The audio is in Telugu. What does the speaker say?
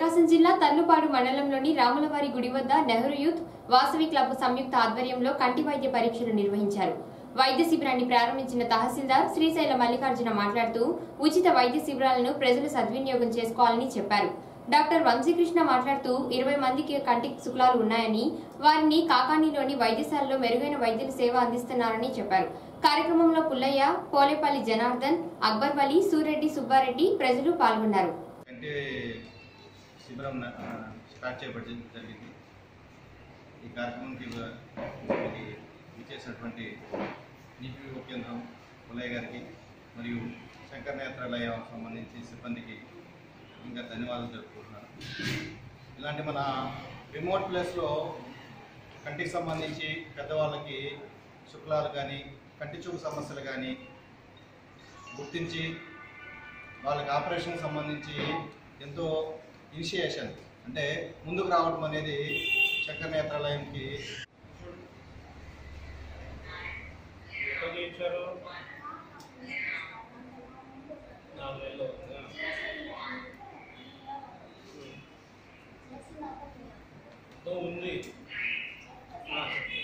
ప్రకాశం జిల్లా తర్లుపాడు మండలంలోని రాములవారి గుడి వద్ద నెహ్రూ యూత్ వాసవి క్లబ్ సంయుక్త ఆధ్వర్యంలో కంటి వైద్య పరీక్షలు నిర్వహించారు వైద్య శిబిరాన్ని ప్రారంభించిన తహసీల్దార్ శ్రీశైల మల్లికార్జున మాట్లాడుతూ ఉచిత వైద్య శిబిరాలను ప్రజలు సద్వినియోగం చేసుకోవాలని చెప్పారు డాక్టర్ వంశీకృష్ణ మాట్లాడుతూ ఇరవై మందికి కంటి శుక్లాలు ఉన్నాయని వారిని కాకానీలోని వైద్యశాలలో మెరుగైన వైద్యుల సేవ అందిస్తున్నారని చెప్పారు కార్యక్రమంలో పుల్లయ్య పోలేపల్లి జనార్దన్ అక్బర్ వలి సూరెడ్డి సుబ్బారెడ్డి ప్రజలు పాల్గొన్నారు కంటి శిబిరం న- ఆ, స్టార్ట్ చేయబడి జరిగింది ఈ కార్యక్రమంకి ఇవ- ఇది ఇచ్చేసినటువంటి నీటి విభవ కేంద్రం పుల్లయ్య గారికి మరియు శంకర్ నేత్రాలయం సంబంధించి సిబ్బందికి ఇంకా ధన్యవాదాలు జరుపుకుంటున్నాను ఇలాంటి మన రిమోట్ ప్లేస్లో కంటికి సంబంధించి పెద్దవాళ్ళకి శుక్లాలు కానీ కంటి చూపు సమస్యలు కానీ గుర్తించి వాళ్ళకి ఆపరేషన్ సంబంధించి ఎంతో ఇనిషియేషన్ అంటే ముందుకు రావడం అనేది శంకర నేత్రాలయంకి ఎక్కడ చేయించారు నాలుగు వేలు అవుతుందా? ఉమ్. తో ఉంది ఆ, చెప్పు.